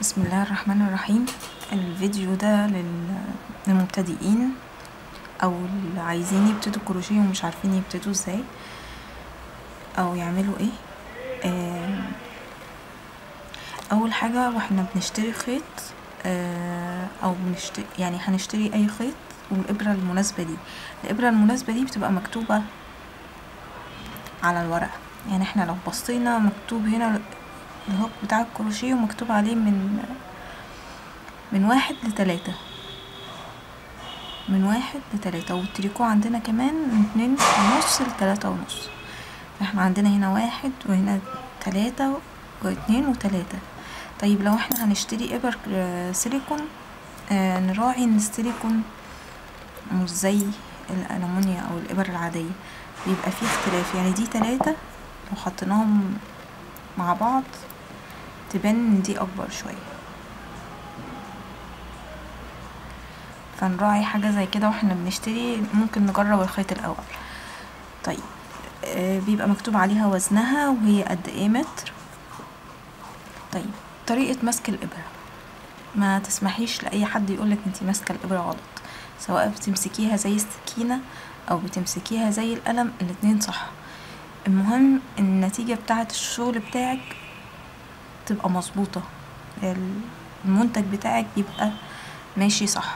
بسم الله الرحمن الرحيم الفيديو ده لل- للمبتدئين او اللي عايزين يبتدوا كروشيه ومش عارفين يبتدوا ازاي او يعملوا ايه آم، اول حاجة واحنا بنشتري خيط آه، او بنشتري يعني هنشتري اي خيط والابرة المناسبة دي الابرة المناسبة دي بتبقى مكتوبة على الورقة يعني احنا لو بصينا مكتوب هنا الهوك بتاع الكروشيه ومكتوب عليه من من واحد لتلاتة من واحد لتلاتة والتريكو عندنا كمان من اتنين ونص لتلاتة ونص احنا عندنا هنا واحد وهنا تلاتة واتنين وتلاتة طيب لو احنا هنشتري ابر آه، سيليكون آه نراعي ان السيليكون مش زي الألمونيا او الابر العادية بيبقى فيه اختلاف يعني دي تلاتة لو حطيناهم مع بعض تبان ان دي اكبر شوية فنراعي حاجة زي كده واحنا بنشتري ممكن نجرب الخيط الاول طيب آه بيبقى مكتوب عليها وزنها وهي قد ايه متر طيب طريقة مسك الابرة ما تسمحيش لاي حد يقولك انتي ماسكة الابرة غلط سواء بتمسكيها زي السكينة او بتمسكيها زي القلم الاتنين صح المهم النتيجة بتاعة الشغل بتاعك تبقى مظبوطة المنتج بتاعك يبقى ماشي صح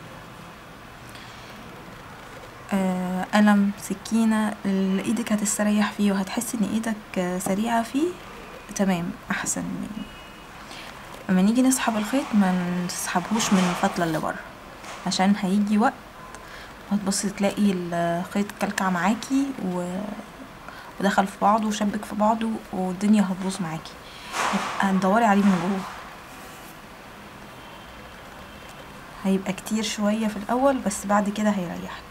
آه، قلم سكينة اللي ايدك هتستريح فيه وهتحس ان ايدك آه، سريعة فيه تمام احسن من لما نيجي نسحب الخيط ما نسحبهوش من الفتلة اللي بره عشان هيجي وقت هتبصي تلاقي الخيط كلكع معاكي و... ودخل في بعضه وشبك في بعضه والدنيا هتبوظ معاكي يبقى تدوري عليه من جوه هيبقى كتير شوية في الأول بس بعد كده هيريحك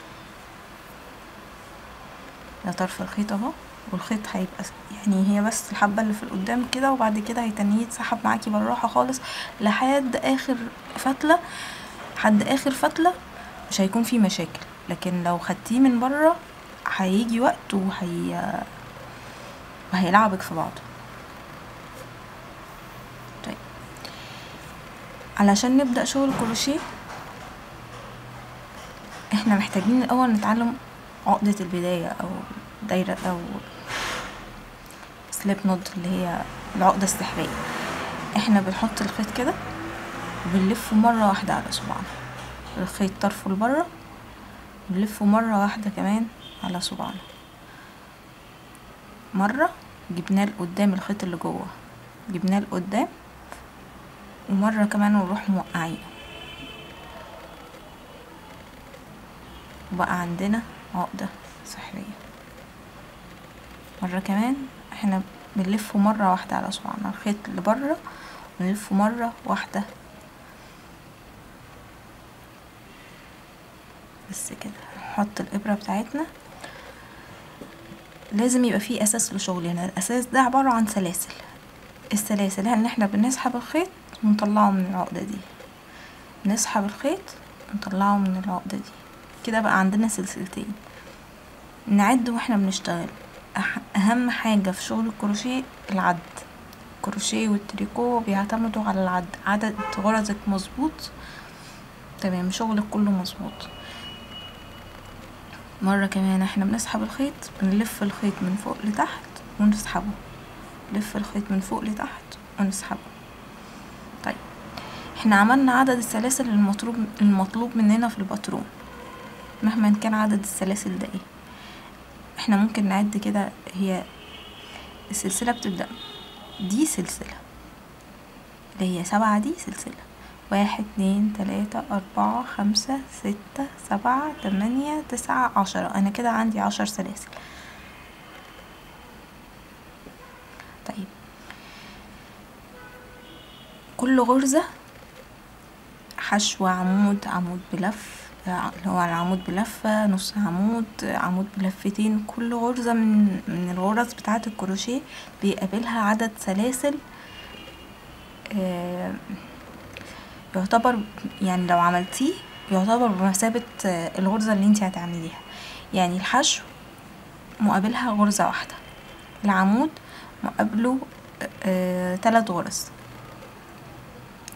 ده طرف الخيط اهو والخيط هيبقى يعني هي بس الحبة اللي في القدام كده وبعد كده هيتنيه يتسحب معاكي بالراحة خالص لحد آخر فتلة لحد آخر فتلة مش هيكون في مشاكل لكن لو خدتيه من بره هيجي وقت وهي وهيلعبك في بعضه طيب علشان نبدأ شغل الكروشيه احنا محتاجين الاول نتعلم عقدة البداية او دايرة او سليب نود اللي هي العقدة السحرية احنا بنحط الخيط كده وبنلفه مرة واحدة على صباعنا الخيط طرفه لبره بنلفه مرة واحدة كمان على صباعنا مرة جبناه لقدام الخيط اللي جوه جبناه لقدام ومرة كمان ونروح موقعينه وبقى عندنا عقدة سحرية مرة كمان احنا بنلفه مرة واحدة على صباعنا الخيط اللي بره ونلفه مرة واحدة بس كده نحط الإبرة بتاعتنا لازم يبقى فيه أساس لشغلنا الأساس ده عبارة عن سلاسل السلاسل ان احنا بنسحب الخيط ونطلعه من العقدة دي نسحب الخيط ونطلعه من العقدة دي كده بقى عندنا سلسلتين نعد واحنا بنشتغل أح- اهم حاجة في شغل الكروشيه العد الكروشيه والتريكو بيعتمدوا على العد عدد غرزك مظبوط تمام شغلك كله مظبوط مرة كمان احنا بنسحب الخيط بنلف الخيط من فوق لتحت ونسحبه نلف الخيط من فوق لتحت ونسحبه طيب احنا عملنا عدد السلاسل المطلوب المطلوب مننا في الباترون مهما كان عدد السلاسل ده ايه احنا ممكن نعد كده هي السلسلة بتبدأ دي سلسلة اللي هي سبعة دي سلسلة واحد اتنين تلاتة أربعة خمسة ستة سبعة تمانية تسعة عشرة أنا كده عندي عشر سلاسل طيب كل غرزة حشو عمود عمود بلف اللي هو العمود بلفة نص عمود عمود بلفتين كل غرزة من من الغرز بتاعة الكروشيه بيقابلها عدد سلاسل آه، يعتبر يعني لو عملتيه يعتبر بمثابة آه، الغرزة اللي انت هتعمليها يعني الحشو مقابلها غرزة واحدة العمود مقابله آه، تلات غرز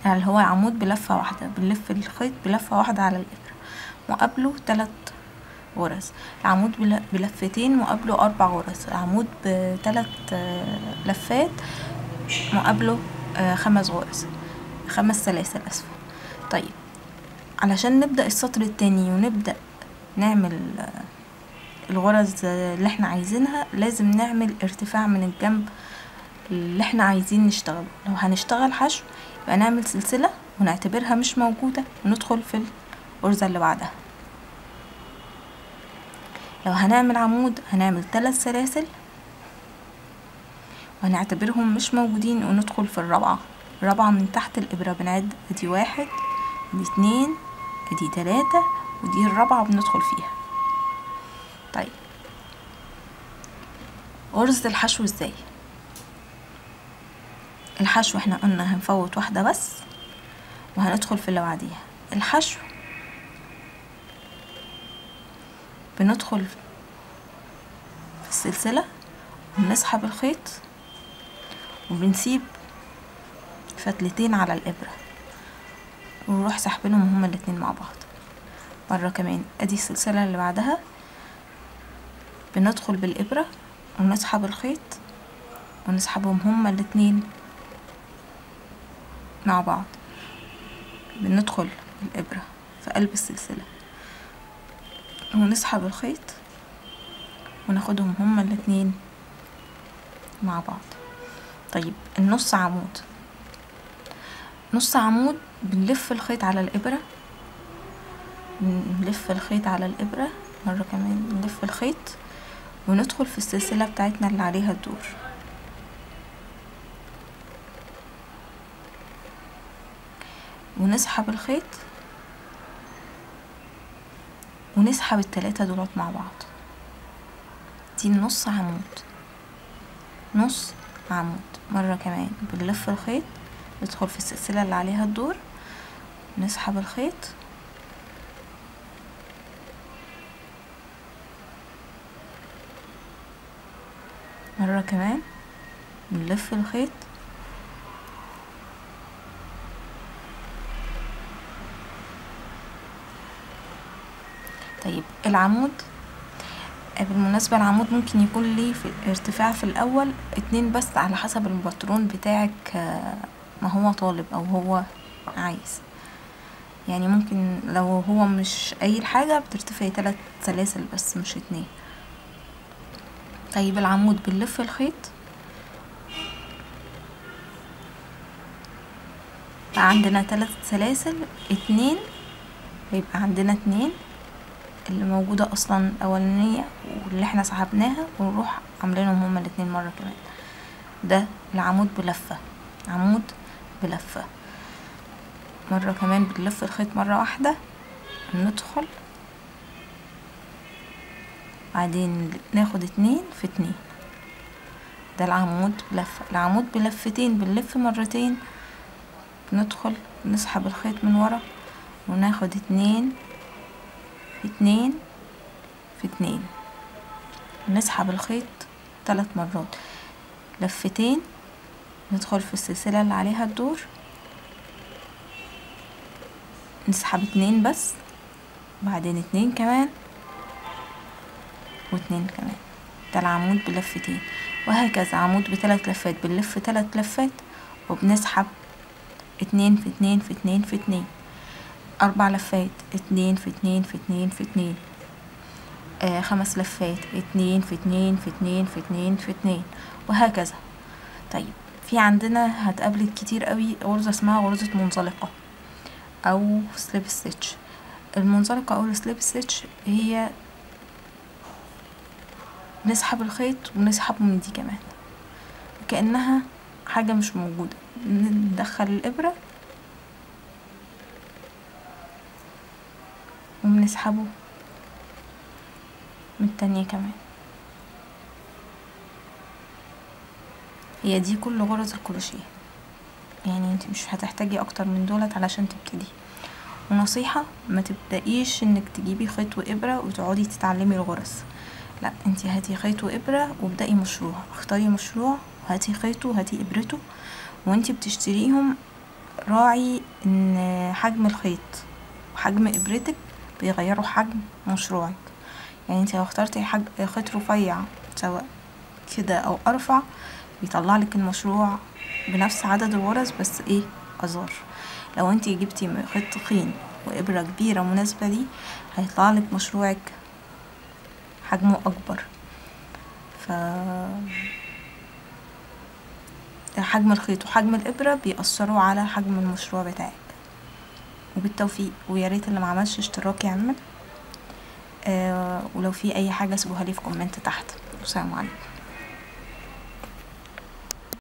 اللي هو عمود بلفة واحدة بنلف الخيط بلفة واحدة على الإبرة مقابله تلات غرز العمود بل- بلفتين مقابله أربع غرز العمود بتلات آه، لفات مقابله آه، خمس غرز خمس سلاسل أسفة طيب علشان نبدأ السطر التاني ونبدأ نعمل آه، الغرز آه، اللي احنا عايزينها لازم نعمل ارتفاع من الجنب اللي احنا عايزين نشتغله لو هنشتغل حشو يبقى نعمل سلسلة ونعتبرها مش موجودة وندخل في الغرزة اللي بعدها لو هنعمل عمود هنعمل ثلاث سلاسل وهنعتبرهم مش موجودين وندخل في الرابعة الرابعة من تحت الإبرة بنعد ادي واحد ادي اتنين ادي تلاتة ودي الرابعة بندخل فيها طيب غرزة الحشو ازاي الحشو احنا قلنا هنفوت واحدة بس وهندخل في اللي بعديها الحشو بندخل في السلسلة وبنسحب الخيط وبنسيب فتلتين على الإبرة ونروح سحبينهم هما الاتنين مع بعض مرة كمان ادي السلسلة اللي بعدها بندخل بالإبرة ونسحب الخيط ونسحبهم هما الاتنين مع بعض بندخل بالإبرة في قلب السلسلة ونسحب الخيط وناخدهم هما الاتنين مع بعض طيب النص عمود نص عمود بنلف الخيط على الإبرة نلف الخيط على الإبرة مرة كمان نلف الخيط وندخل في السلسلة بتاعتنا اللي عليها الدور ونسحب الخيط ونسحب التلاتة دولات مع بعض دي النص عمود نص عمود مرة كمان بنلف الخيط ندخل في السلسلة اللي عليها الدور نسحب الخيط مرة كمان بنلف الخيط طيب العمود بالمناسبة العمود ممكن يكون ليه في ارتفاع في الأول اتنين بس على حسب الباترون بتاعك آه، ما هو طالب أو هو عايز يعني ممكن لو هو مش قايل حاجة بترتفعي تلات سلاسل بس مش اتنين طيب العمود بنلف الخيط يبقى عندنا تلات سلاسل اتنين ويبقى عندنا اتنين اللي موجودة أصلا الأولانية واللي احنا سحبناها ونروح عاملينهم هما الاتنين مرة كمان ده العمود بلفة عمود بلفة مرة كمان بنلف الخيط مرة واحدة ندخل بعدين ناخد اتنين في اتنين ده العمود بلفة العمود بلفتين بنلف مرتين ندخل نسحب الخيط من ورا وناخد اتنين في اتنين في اتنين نسحب الخيط ثلاث مرات لفتين ندخل في السلسلة اللي عليها الدور نسحب اتنين بس بعدين اتنين كمان واتنين كمان ده العمود بلفتين وهكذا عمود بثلاث لفات بنلف تلات لفات وبنسحب اتنين في اتنين في اتنين في اتنين أربع لفات اتنين في اتنين في اتنين في اتنين آه خمس لفات اتنين في اتنين في اتنين في اتنين في اتنين وهكذا طيب في عندنا هتقابلك كتير قوي غرزة اسمها غرزة منزلقة أو سليب ستيتش المنزلقة أو السليب ستيتش هي نسحب الخيط ونسحبه من دي كمان كأنها حاجة مش موجودة ندخل الإبرة وبنسحبه من التانية كمان هي دي كل غرز الكروشيه يعني انت مش هتحتاجي اكتر من دولت علشان تبتدي ونصيحة ما تبدأيش انك تجيبي خيط وابرة وتقعدي تتعلمي الغرز لا انت هاتي خيط وابرة وابدأي مشروع اختاري مشروع وهاتي خيطه وهاتي ابرته وانت بتشتريهم راعي ان حجم الخيط وحجم ابرتك بيغيروا حجم مشروعك يعني انت لو اخترتي حج... خيط رفيع سواء كده او ارفع بيطلع لك المشروع بنفس عدد الغرز بس ايه اصغر لو انت جبتي خيط تخين وابرة كبيرة مناسبة ليه هيطلع لك مشروعك حجمه اكبر ف حجم الخيط وحجم الابرة بيأثروا على حجم المشروع بتاعك وبالتوفيق ويا ريت اللي معملش اشتراك يعمل آه ولو في اي حاجة سيبوها لي في كومنت تحت والسلام عليكم